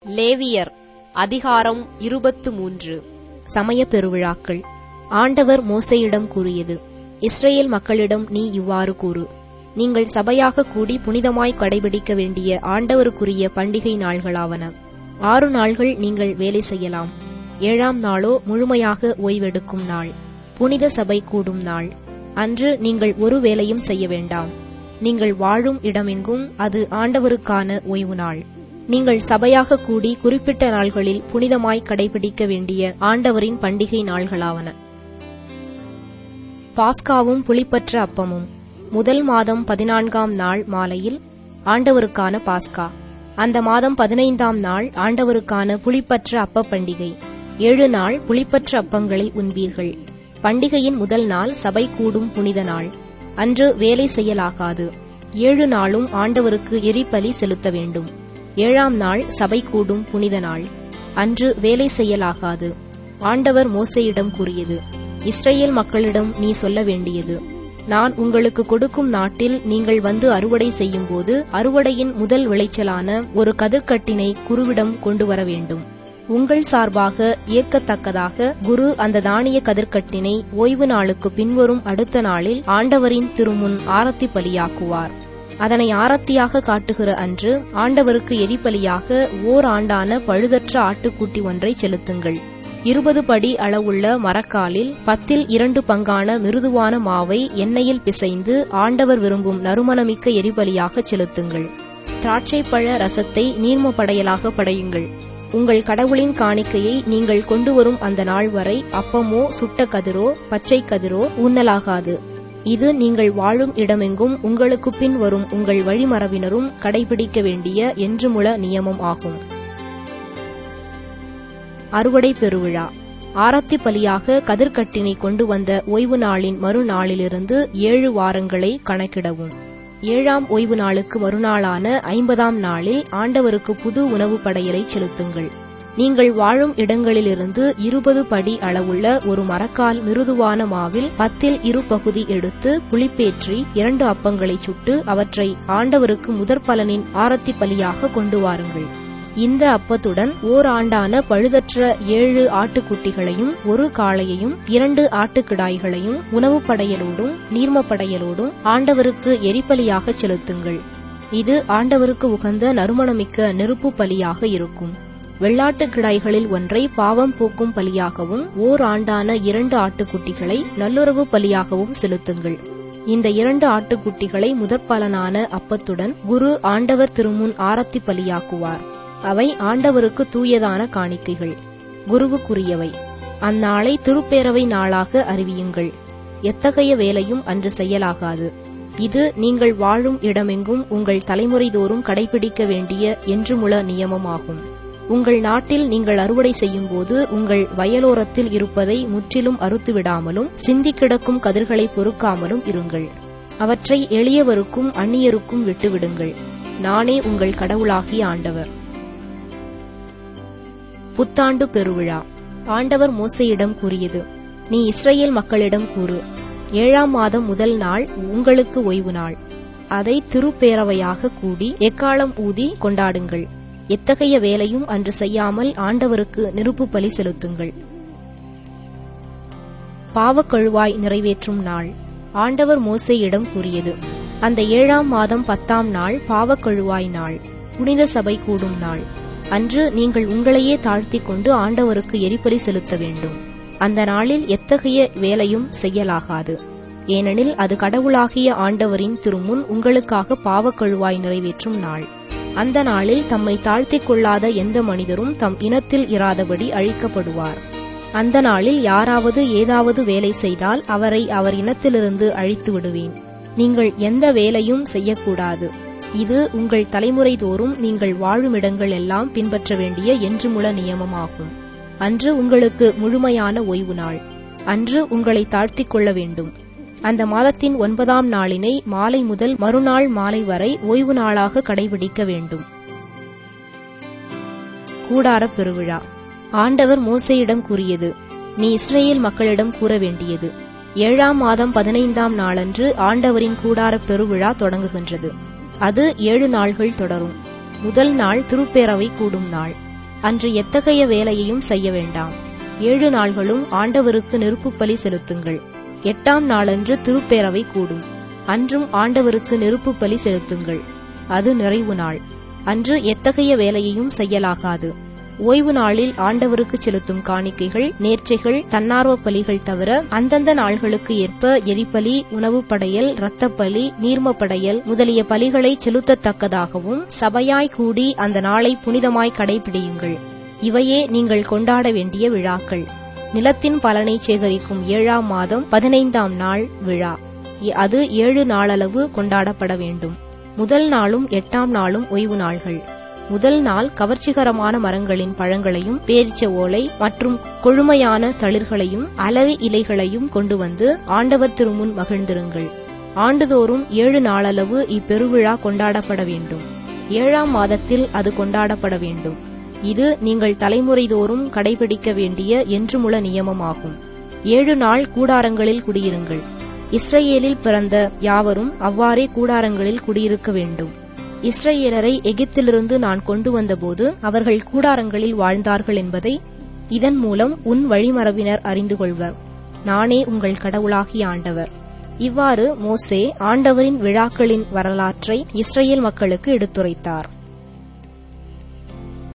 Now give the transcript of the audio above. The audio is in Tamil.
லேவியர் அதிகாரம் இருபத்து மூன்று சமய பெருவிழாக்கள் ஆண்டவர் மோசேயிடம் கூறியது இஸ்ரேல் மக்களிடம் நீ இவ்வாறு கூறு நீங்கள் சபையாக கூடி புனிதமாய் கடைபிடிக்க வேண்டிய ஆண்டவருக்குரிய பண்டிகை நாள்களாவன ஆறு நாள்கள் நீங்கள் வேலை செய்யலாம் ஏழாம் நாளோ முழுமையாக ஓய்வெடுக்கும் நாள் புனித சபை கூடும் நாள் அன்று நீங்கள் ஒரு வேலையும் செய்ய வேண்டாம் நீங்கள் வாழும் இடமெங்கும் அது ஆண்டவருக்கான ஓய்வு நாள் நீங்கள் சபையாக கூடி குறிப்பிட்ட நாள்களில் புனிதமாய் கடைபிடிக்க வேண்டிய ஆண்டவரின் பண்டிகை நாள்களாவன பாஸ்காவும் புளிப்பற்ற அப்பமும் முதல் மாதம் பதினான்காம் நாள் மாலையில் ஆண்டவருக்கான பாஸ்கா அந்த மாதம் பதினைந்தாம் நாள் ஆண்டவருக்கான புளிப்பற்ற அப்ப பண்டிகை ஏழு நாள் புளிப்பற்ற அப்பங்களை உண்பீர்கள் பண்டிகையின் முதல் நாள் சபை கூடும் புனித நாள் அன்று வேலை செய்யலாகாது ஏழு நாளும் ஆண்டவருக்கு எரிபலி செலுத்த வேண்டும் ஏழாம் நாள் சபை கூடும் புனித நாள் அன்று வேலை செய்யலாகாது ஆண்டவர் மோசையிடம் கூறியது இஸ்ரேல் மக்களிடம் நீ சொல்ல வேண்டியது நான் உங்களுக்கு கொடுக்கும் நாட்டில் நீங்கள் வந்து அறுவடை செய்யும்போது அறுவடையின் முதல் விளைச்சலான ஒரு கதிர்க்கட்டினை குருவிடம் கொண்டு வர வேண்டும் உங்கள் சார்பாக ஏற்கத்தக்கதாக குரு அந்த தானிய கதிர்க்கட்டினை ஓய்வு நாளுக்கு பின்வரும் அடுத்த நாளில் ஆண்டவரின் திருமுன் ஆரத்தி பலியாக்குவார் அதனை ஆரத்தியாக காட்டுகிற அன்று ஆண்டவருக்கு எரிபலியாக ஓர் ஆண்டான பழுதற்ற ஆட்டுக்குட்டி ஒன்றை செலுத்துங்கள் இருபது படி அளவுள்ள மரக்காலில் பத்தில் இரண்டு பங்கான மிருதுவான மாவை எண்ணெயில் பிசைந்து ஆண்டவர் விரும்பும் நறுமணமிக்க எரிபலியாக செலுத்துங்கள் திராட்சைப்பழ ரசத்தை நீர்ம படையலாக படையுங்கள் உங்கள் கடவுளின் காணிக்கையை நீங்கள் கொண்டு வரும் அந்த நாள் வரை அப்பமோ சுட்ட கதிரோ பச்சை கதிரோ உண்ணலாகாது இது நீங்கள் வாழும் இடமெங்கும் உங்களுக்கு பின் வரும் உங்கள் வழிமரபினரும் கடைபிடிக்க வேண்டிய என்றுமுள நியமம் ஆகும் அறுவடை பெருவிழா ஆரத்தி பலியாக கதிர்கட்டினை கொண்டு வந்த ஓய்வு நாளின் மறுநாளிலிருந்து ஏழு வாரங்களை கணக்கிடவும் ஏழாம் ஓய்வு நாளுக்கு மறுநாளான ஐம்பதாம் நாளில் ஆண்டவருக்கு புது உணவு படையலை செலுத்துங்கள் நீங்கள் வாழும் இடங்களிலிருந்து இருபது படி அளவுள்ள ஒரு மரக்கால் மிருதுவான மாவில் பத்தில் இரு பகுதி எடுத்து புளிப்பேற்றி இரண்டு அப்பங்களை சுட்டு அவற்றை ஆண்டவருக்கு முதற் பலனின் ஆரத்தி பலியாக கொண்டு வாருங்கள் இந்த அப்பத்துடன் ஓர் ஆண்டான பழுதற்ற ஏழு ஆட்டுக்குட்டிகளையும் ஒரு காளையையும் இரண்டு ஆட்டுக்கிடாய்களையும் உணவு படையலோடும் நீர்ம படையலோடும் ஆண்டவருக்கு எரிபலியாக செலுத்துங்கள் இது ஆண்டவருக்கு உகந்த நறுமணமிக்க நெருப்பு பலியாக இருக்கும் வெள்ளாட்டு கிடாய்களில் ஒன்றை பாவம் போக்கும் பலியாகவும் ஓர் ஆண்டான இரண்டு ஆட்டுக்குட்டிகளை நல்லுறவு பலியாகவும் செலுத்துங்கள் இந்த இரண்டு ஆட்டுக்குட்டிகளை முதற்பலனான அப்பத்துடன் குரு ஆண்டவர் திருமுன் ஆரத்தி பலியாக்குவார் அவை ஆண்டவருக்கு தூயதான காணிக்கைகள் குருவுக்குரியவை அந்நாளை திருப்பேரவை நாளாக அறிவியுங்கள் எத்தகைய வேலையும் அன்று செய்யலாகாது இது நீங்கள் வாழும் இடமெங்கும் உங்கள் தலைமுறை தோறும் கடைபிடிக்க வேண்டிய என்றுமுள நியமமாகும் உங்கள் நாட்டில் நீங்கள் அறுவடை செய்யும் போது உங்கள் வயலோரத்தில் இருப்பதை முற்றிலும் அறுத்துவிடாமலும் சிந்தி கிடக்கும் கதிர்களை பொறுக்காமலும் இருங்கள் அவற்றை எளியவருக்கும் அந்நியருக்கும் விட்டுவிடுங்கள் நானே உங்கள் கடவுளாகிய ஆண்டவர் புத்தாண்டு பெருவிழா ஆண்டவர் மோசையிடம் கூறியது நீ இஸ்ரேல் மக்களிடம் கூறு ஏழாம் மாதம் முதல் நாள் உங்களுக்கு ஓய்வு நாள் அதை திருப்பேரவையாக கூடி எக்காலம் ஊதி கொண்டாடுங்கள் எத்தகைய வேலையும் அன்று செய்யாமல் ஆண்டவருக்கு நெருப்பு பலி செலுத்துங்கள் பாவக்கழுவாய் நிறைவேற்றும் நாள் ஆண்டவர் மோசையிடம் கூறியது அந்த ஏழாம் மாதம் பத்தாம் நாள் பாவக்கழுவாய் நாள் புனித சபை கூடும் நாள் அன்று நீங்கள் உங்களையே தாழ்த்திக் கொண்டு ஆண்டவருக்கு எரிபலி செலுத்த வேண்டும் அந்த நாளில் எத்தகைய வேலையும் செய்யலாகாது ஏனெனில் அது கடவுளாகிய ஆண்டவரின் திருமுன் உங்களுக்காக பாவக்கழுவாய் நிறைவேற்றும் நாள் அந்த நாளில் தம்மை தாழ்த்திக் கொள்ளாத எந்த மனிதரும் தம் இனத்தில் இராதபடி அழிக்கப்படுவார் அந்த நாளில் யாராவது ஏதாவது வேலை செய்தால் அவரை அவர் இனத்திலிருந்து அழித்து விடுவேன் நீங்கள் எந்த வேலையும் செய்யக்கூடாது இது உங்கள் தலைமுறை தோறும் நீங்கள் வாழும் இடங்கள் எல்லாம் பின்பற்ற வேண்டிய என்றுமுள நியமமாகும் அன்று உங்களுக்கு முழுமையான ஓய்வு நாள் அன்று உங்களை தாழ்த்திக் கொள்ள வேண்டும் அந்த மாதத்தின் ஒன்பதாம் நாளினை மாலை முதல் மறுநாள் மாலை வரை ஓய்வு நாளாக கடைபிடிக்க வேண்டும் கூடார பெருவிழா ஆண்டவர் மோசையிடம் கூறியது நீ இஸ்ரேல் மக்களிடம் கூற வேண்டியது ஏழாம் மாதம் பதினைந்தாம் நாளன்று ஆண்டவரின் கூடார பெருவிழா தொடங்குகின்றது அது ஏழு நாள்கள் தொடரும் முதல் நாள் திருப்பேரவை கூடும் நாள் அன்று எத்தகைய வேலையையும் செய்ய வேண்டாம் ஏழு நாள்களும் ஆண்டவருக்கு நெருப்புப் பலி செலுத்துங்கள் எட்டாம் நாளன்று திருப்பேரவை கூடும் அன்றும் ஆண்டவருக்கு நெருப்புப் பலி செலுத்துங்கள் அது நிறைவு நாள் அன்று எத்தகைய வேலையையும் செய்யலாகாது ஓய்வு நாளில் ஆண்டவருக்கு செலுத்தும் காணிக்கைகள் நேர்ச்சைகள் தன்னார்வ பலிகள் தவிர அந்தந்த நாள்களுக்கு ஏற்ப எரிபலி உணவு படையல் இரத்தப்பலி நீர்ம படையல் முதலிய பலிகளை செலுத்தத்தக்கதாகவும் சபையாய் கூடி அந்த நாளை புனிதமாய் கடைபிடியுங்கள் இவையே நீங்கள் கொண்டாட வேண்டிய விழாக்கள் நிலத்தின் பலனை சேகரிக்கும் ஏழாம் மாதம் பதினைந்தாம் நாள் விழா அது ஏழு நாளளவு கொண்டாடப்பட வேண்டும் முதல் நாளும் எட்டாம் நாளும் ஓய்வு நாள்கள் முதல் நாள் கவர்ச்சிகரமான மரங்களின் பழங்களையும் பேரிச்ச ஓலை மற்றும் கொழுமையான தளிர்களையும் அலரி இலைகளையும் கொண்டு வந்து ஆண்டவர் திருமுன் மகிழ்ந்திருங்கள் ஆண்டுதோறும் ஏழு நாளளவு இப்பெருவிழா கொண்டாடப்பட வேண்டும் ஏழாம் மாதத்தில் அது கொண்டாடப்பட வேண்டும் இது நீங்கள் தலைமுறை தோறும் கடைபிடிக்க வேண்டிய என்றுமுள்ள நியமமாகும் ஏழு நாள் கூடாரங்களில் குடியிருங்கள் இஸ்ரேலில் பிறந்த யாவரும் அவ்வாறே கூடாரங்களில் குடியிருக்க வேண்டும் இஸ்ரேலரை எகிப்திலிருந்து நான் கொண்டு வந்தபோது அவர்கள் கூடாரங்களில் வாழ்ந்தார்கள் என்பதை இதன் மூலம் உன் வழிமரபினர் அறிந்து கொள்வர் நானே உங்கள் கடவுளாகிய ஆண்டவர் இவ்வாறு மோசே ஆண்டவரின் விழாக்களின் வரலாற்றை இஸ்ரேல் மக்களுக்கு எடுத்துரைத்தார்